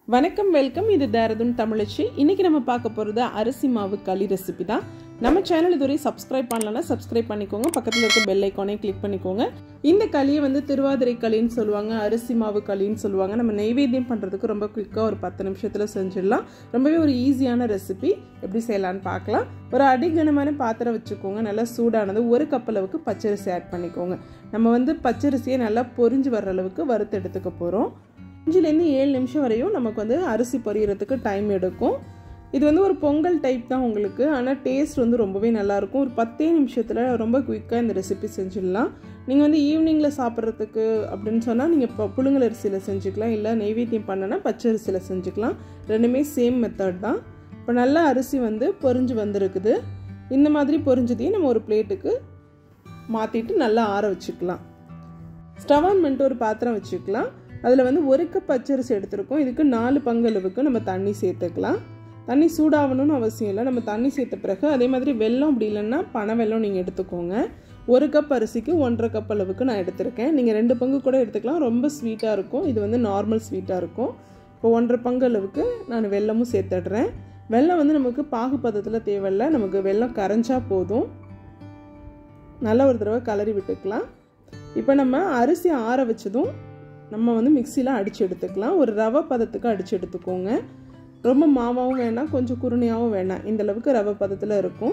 வணக்கம் வெல்கம் இது தேரதுன் தமிழச்சி இன்னைக்கு நம்ம பார்க்க போகிறது அரிசி மாவு களி ரெசிபி தான் நம்ம சேனல் இதுவரை சப்ஸ்கிரைப் பண்ணலன்னா சப்ஸ்கிரைப் பண்ணிக்கோங்க பக்கத்தில் இருக்க பெல் ஐக்கானே கிளிக் பண்ணிக்கோங்க இந்த களியை வந்து திருவாதிரை களின்னு சொல்லுவாங்க அரிசி மாவு களின்னு சொல்லுவாங்க நம்ம நெய்வேத்தியம் பண்ணுறதுக்கு ரொம்ப குயிக்காக ஒரு பத்து நிமிஷத்தில் செஞ்சிடலாம் ரொம்பவே ஒரு ஈஸியான ரெசிபி எப்படி செய்யலான்னு பார்க்கலாம் ஒரு அடிகனமான பாத்திரம் வச்சுக்கோங்க நல்லா சூடானது ஒரு கப் அளவுக்கு பச்சரிசி ஆட் பண்ணிக்கோங்க நம்ம வந்து பச்சரிசியை நல்லா பொரிஞ்சு வர்ற அளவுக்கு வறுத்து எடுத்துக்க போகிறோம் அஞ்சுலேருந்து ஏழு நிமிஷம் வரையும் நமக்கு வந்து அரிசி பொரியறதுக்கு டைம் எடுக்கும் இது வந்து ஒரு பொங்கல் டைப் தான் உங்களுக்கு ஆனால் டேஸ்ட் வந்து ரொம்பவே நல்லாயிருக்கும் ஒரு பத்தே நிமிஷத்தில் ரொம்ப குயிக்காக இந்த ரெசிபி செஞ்சிடலாம் நீங்கள் வந்து ஈவினிங்கில் சாப்பிட்றதுக்கு அப்படின்னு சொன்னால் நீங்கள் இப்போ புழுங்கல் அரிசியில் செஞ்சுக்கலாம் இல்லை நெய்வேத்தியம் பண்ணனா பச்சை அரிசியில் செஞ்சுக்கலாம் ரெண்டுமே சேம் மெத்தட் தான் இப்போ நல்லா அரிசி வந்து பொரிஞ்சு வந்திருக்குது இந்த மாதிரி பொரிஞ்சதையும் நம்ம ஒரு பிளேட்டுக்கு மாற்றிட்டு நல்லா ஆற வச்சுக்கலாம் ஸ்டவ் ஆன் பண்ணிட்டு ஒரு பாத்திரம் வச்சுக்கலாம் அதில் வந்து ஒரு கப் பச்சரிசி எடுத்திருக்கோம் இதுக்கு நாலு பங்களவுக்கு நம்ம தண்ணி சேர்த்துக்கலாம் தண்ணி சூடாகணும்னு அவசியம் இல்லை நம்ம தண்ணி சேர்த்த பிறகு அதே மாதிரி வெல்லம் அப்படி இல்லைன்னா பனை வெல்லம் நீங்கள் எடுத்துக்கோங்க ஒரு கப் அரிசிக்கு ஒன்றரை கப் அளவுக்கு நான் எடுத்திருக்கேன் நீங்கள் ரெண்டு பங்கு கூட எடுத்துக்கலாம் ரொம்ப ஸ்வீட்டாக இருக்கும் இது வந்து நார்மல் ஸ்வீட்டாக இருக்கும் இப்போ ஒன்றரை பங்கு அளவுக்கு நான் வெல்லமும் சேர்த்துடுறேன் வெல்லம் வந்து நமக்கு பாகுபதத்தில் தேவையில்லை நமக்கு வெல்லம் கரைஞ்சா போதும் நல்ல ஒரு தடவை கலரி விட்டுக்கலாம் இப்போ நம்ம அரிசி ஆற வச்சதும் நம்ம வந்து மிக்சியில் அடித்து எடுத்துக்கலாம் ஒரு ரவை பதத்துக்கு அடித்து எடுத்துக்கோங்க ரொம்ப மாவாகவும் வேணாம் கொஞ்சம் குருணையாகவும் வேணாம் இந்த அளவுக்கு ரவை பதத்தில் இருக்கும்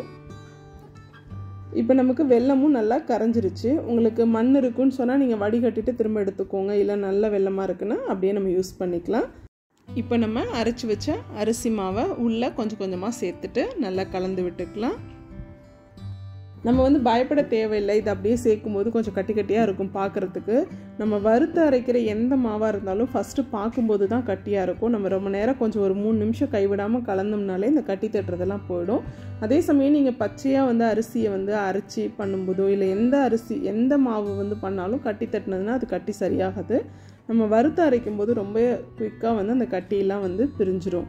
இப்போ நமக்கு வெள்ளமும் நல்லா கரைஞ்சிருச்சு உங்களுக்கு மண் இருக்குன்னு சொன்னால் நீங்கள் வடிகட்டிட்டு திரும்ப எடுத்துக்கோங்க இல்லை நல்ல வெள்ளமாக இருக்குன்னா அப்படியே நம்ம யூஸ் பண்ணிக்கலாம் இப்போ நம்ம அரைச்சி வச்ச அரிசி மாவை உள்ளே கொஞ்சம் கொஞ்சமாக சேர்த்துட்டு நல்லா கலந்து விட்டுக்கலாம் நம்ம வந்து பயப்பட தேவையில்லை இது அப்படியே சேர்க்கும் போது கொஞ்சம் கட்டி கட்டியாக இருக்கும் பார்க்குறதுக்கு நம்ம வறுத்து அரைக்கிற எந்த மாவாக இருந்தாலும் ஃபஸ்ட்டு பார்க்கும்போது தான் கட்டியாக இருக்கும் நம்ம ரொம்ப நேரம் கொஞ்சம் ஒரு மூணு நிமிஷம் கைவிடாமல் கலந்தோம்னாலே இந்த கட்டி தட்டுறதெல்லாம் போயிடும் அதே சமயம் நீங்கள் பச்சையாக வந்து அரிசியை வந்து அரைச்சி பண்ணும்போதோ இல்லை எந்த அரிசி எந்த மாவு வந்து பண்ணாலும் கட்டி தட்டினதுன்னா அது கட்டி சரியாகாது நம்ம வறுத்து அரைக்கும் போது ரொம்ப குயிக்காக வந்து அந்த கட்டியெல்லாம் வந்து பிரிஞ்சிரும்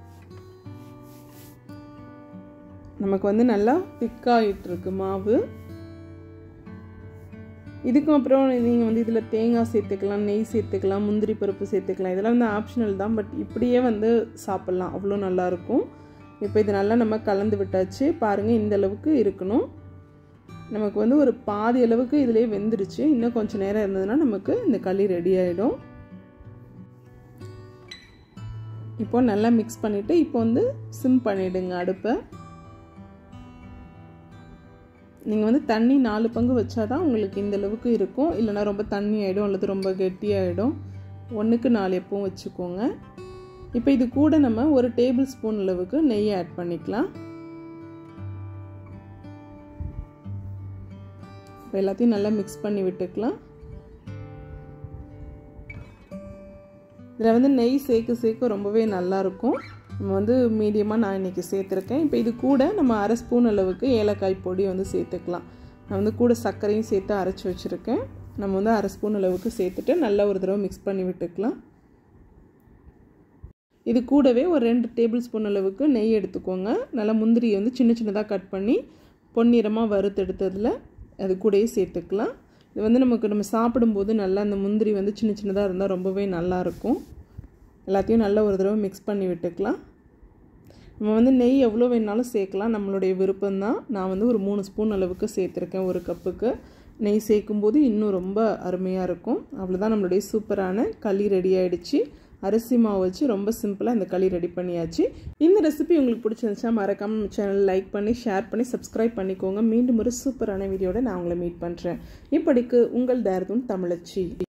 நமக்கு வந்து நல்லா திக்காகிட்டு இருக்கு மாவு இதுக்கும் அப்புறம் நீங்கள் வந்து இதில் தேங்காய் சேர்த்துக்கலாம் நெய் சேர்த்துக்கலாம் முந்திரி பருப்பு சேர்த்துக்கலாம் இதெல்லாம் வந்து ஆப்ஷனல் தான் பட் இப்படியே வந்து சாப்பிட்லாம் அவ்வளோ நல்லாயிருக்கும் இப்போ இது நல்லா நம்ம கலந்து விட்டாச்சு பாருங்கள் இந்த அளவுக்கு இருக்கணும் நமக்கு வந்து ஒரு பாதி அளவுக்கு இதிலே வெந்துருச்சு இன்னும் கொஞ்சம் நேரம் இருந்ததுன்னா நமக்கு இந்த களி ரெடி ஆகிடும் இப்போ நல்லா மிக்ஸ் பண்ணிவிட்டு இப்போ வந்து சிம் பண்ணிவிடுங்க அடுப்பை நீங்கள் வந்து தண்ணி நாலு பங்கு வச்சா தான் உங்களுக்கு இந்த அளவுக்கு இருக்கும் இல்லைனா ரொம்ப தண்ணி ஆகிடும் அல்லது ரொம்ப கெட்டியாகிடும் ஒன்றுக்கு நாலு எப்பவும் வச்சுக்கோங்க இப்போ இது கூட நம்ம ஒரு டேபிள் ஸ்பூன் அளவுக்கு நெய் ஆட் பண்ணிக்கலாம் இப்போ எல்லாத்தையும் நல்லா மிக்ஸ் பண்ணி விட்டுக்கலாம் இதில் வந்து நெய் சேர்க்க சேர்க்க ரொம்பவே நல்லாயிருக்கும் நம்ம வந்து மீடியமாக நான் இன்றைக்கி சேர்த்துருக்கேன் இப்போ இது கூட நம்ம அரை ஸ்பூன் அளவுக்கு ஏலக்காய் பொடி வந்து சேர்த்துக்கலாம் நான் வந்து கூட சர்க்கரையும் சேர்த்து அரைச்சி வச்சுருக்கேன் நம்ம வந்து அரை ஸ்பூன் அளவுக்கு சேர்த்துட்டு நல்லா ஒரு தடவை மிக்ஸ் பண்ணி விட்டுக்கலாம் இது கூடவே ஒரு ரெண்டு டேபிள் ஸ்பூன் அளவுக்கு நெய் எடுத்துக்கோங்க நல்லா முந்திரியை வந்து சின்ன சின்னதாக கட் பண்ணி பொன்னிறமாக வறுத்தெடுத்ததில் அது கூடயே சேர்த்துக்கலாம் இது வந்து நமக்கு நம்ம சாப்பிடும்போது நல்லா அந்த முந்திரி வந்து சின்ன சின்னதாக இருந்தால் ரொம்பவே நல்லாயிருக்கும் எல்லாத்தையும் நல்லா ஒரு தடவை மிக்ஸ் பண்ணி விட்டுக்கலாம் நம்ம வந்து நெய் எவ்வளோ வேணாலும் சேர்க்கலாம் நம்மளுடைய விருப்பம்தான் நான் வந்து ஒரு மூணு ஸ்பூன் அளவுக்கு சேர்த்துருக்கேன் ஒரு கப்புக்கு நெய் சேர்க்கும்போது இன்னும் ரொம்ப அருமையாக இருக்கும் அவ்வளோதான் நம்மளுடைய சூப்பரான களி ரெடி ஆகிடுச்சு அரிசி மாவு வச்சு ரொம்ப சிம்பிளாக இந்த களி ரெடி பண்ணியாச்சு இந்த ரெசிபி உங்களுக்கு பிடிச்சிருந்துச்சா மறக்காம நம்ம சேனல் லைக் பண்ணி ஷேர் பண்ணி சப்ஸ்கிரைப் பண்ணிக்கோங்க மீண்டும் ஒரு சூப்பரான வீடியோட நான் உங்களை மீட் பண்ணுறேன் இப்படிக்கு உங்கள் தேர்துன் தமிழச்சி